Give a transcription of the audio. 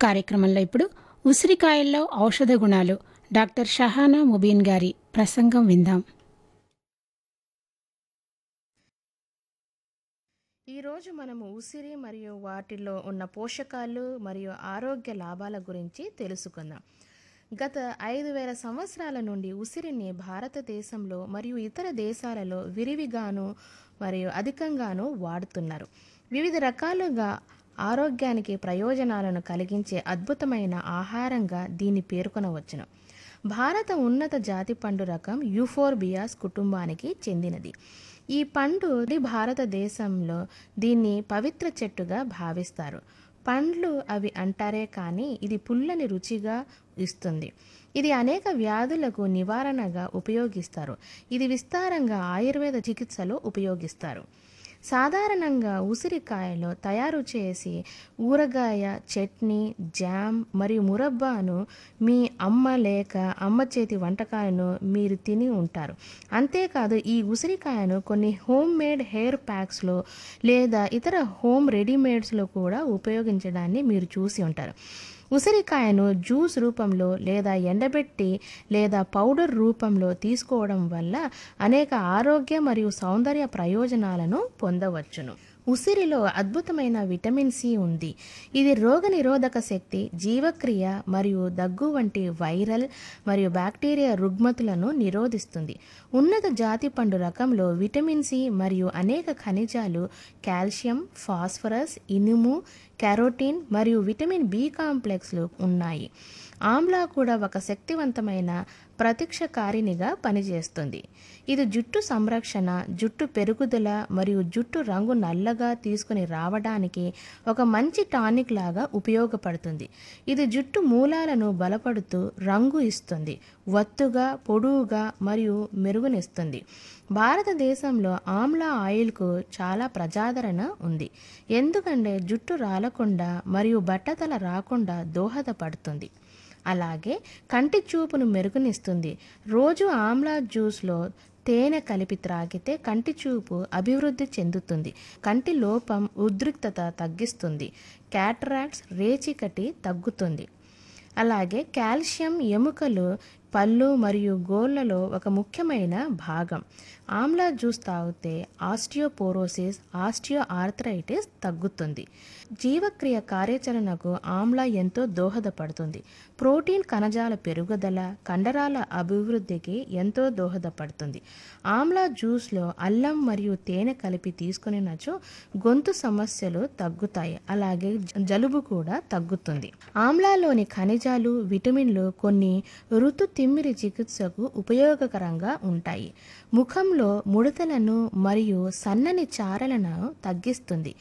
కార్యక్రమంలో ఇప్పుడు ఉసిరికాయల్లో ఔషధ గుణాలు డాక్టర్ షహానా ముబీన్ గారి ప్రసంగం విందాం ఈరోజు మనము ఉసిరి మరియు వాటిలో ఉన్న పోషకాలు మరియు ఆరోగ్య లాభాల గురించి తెలుసుకుందాం గత ఐదు వేల సంవత్సరాల నుండి ఉసిరిని భారతదేశంలో మరియు ఇతర దేశాలలో విరివిగాను మరియు అధికంగాను వాడుతున్నారు వివిధ రకాలుగా ఆరోగ్యానికి ప్రయోజనాలను కలిగించే అద్భుతమైన ఆహారంగా దీన్ని పేర్కొనవచ్చును భారత ఉన్నత జాతి పండు రకం యూఫోర్బియాస్ కుటుంబానికి చెందినది ఈ పండు భారతదేశంలో దీన్ని పవిత్ర చెట్టుగా భావిస్తారు పండ్లు అవి అంటారే కానీ ఇది పుల్లని రుచిగా ఇస్తుంది ఇది అనేక వ్యాధులకు నివారణగా ఉపయోగిస్తారు ఇది విస్తారంగా ఆయుర్వేద చికిత్సలో ఉపయోగిస్తారు సాధారణంగా ఉసిరికాయలో తయారు చేసి ఊరగాయ చట్నీ జామ్ మరియు మురబ్బాను మీ అమ్మ లేక అమ్మ చేతి వంటకాలను మీరు తిని ఉంటారు అంతేకాదు ఈ ఉసిరికాయను కొన్ని హోమ్ మేడ్ హెయిర్ ప్యాక్స్లో లేదా ఇతర హోమ్ రెడీమేడ్స్లో కూడా ఉపయోగించడాన్ని మీరు చూసి ఉంటారు ఉసిరికాయను జ్యూస్ రూపంలో లేదా ఎండబెట్టి లేదా పౌడర్ రూపంలో తీసుకోవడం వల్ల అనేక ఆరోగ్య మరియు సౌందర్య ప్రయోజనాలను పొందవచ్చును ఉసిరిలో అద్భుతమైన విటమిన్ సి ఉంది ఇది రోగనిరోధక శక్తి జీవక్రియ మరియు దగ్గు వంటి వైరల్ మరియు బ్యాక్టీరియా రుగ్మతులను నిరోధిస్తుంది ఉన్నత జాతి పండు రకంలో విటమిన్ సి మరియు అనేక ఖనిజాలు కాల్షియం ఫాస్ఫరస్ ఇనుము కెరోటిన్ మరియు విటమిన్ బి కాంప్లెక్స్లు ఉన్నాయి ఆమ్లా కూడా ఒక శక్తివంతమైన ప్రత్యక్షకారినిగా పనిచేస్తుంది ఇది జుట్టు సంరక్షణ జుట్టు పెరుగుదల మరియు జుట్టు రంగు నల్లగా తీసుకుని రావడానికి ఒక మంచి టానిక్ లాగా ఉపయోగపడుతుంది ఇది జుట్టు మూలాలను బలపడుతూ రంగు ఇస్తుంది వత్తుగా పొడువుగా మరియు మెరుగునిస్తుంది భారతదేశంలో ఆమ్లా ఆయిల్కు చాలా ప్రజాదరణ ఉంది ఎందుకంటే జుట్టు రాలకుండా మరియు బట్టతల రాకుండా దోహదపడుతుంది అలాగే కంటి చూపును మెరుగునిస్తుంది రోజు ఆమ్లా జ్యూస్లో తేనె కలిపి త్రాగితే కంటి చూపు అభివృద్ధి చెందుతుంది కంటి లోపం ఉద్రిక్తత తగ్గిస్తుంది క్యాటరాక్ట్స్ రేచికటి తగ్గుతుంది అలాగే కాల్షియం ఎముకలు పళ్ళు మరియు గోళ్లలో ఒక ముఖ్యమైన భాగం ఆమ్లా జ్యూస్ తాగితే ఆస్టియోపోరోసిస్ ఆస్టియో ఆర్థరైటిస్ తగ్గుతుంది జీవక్రియ కార్యాచరణకు ఆమ్లా ఎంతో దోహదపడుతుంది ప్రోటీన్ కణజాల పెరుగుదల కండరాల అభివృద్ధికి ఎంతో దోహదపడుతుంది ఆమ్లా జ్యూస్లో అల్లం మరియు తేనె కలిపి తీసుకునినచో గొంతు సమస్యలు తగ్గుతాయి అలాగే జలుబు కూడా తగ్గుతుంది ఆమ్లాలోని ఖనిజాలు విటమిన్లు కొన్ని ఋతు తిమ్మిరి చికిత్సకు ఉపయోగకరంగా ఉంటాయి ముఖంలో ముడతలను మరియు సన్నని చారలను తగ్గిస్తుంది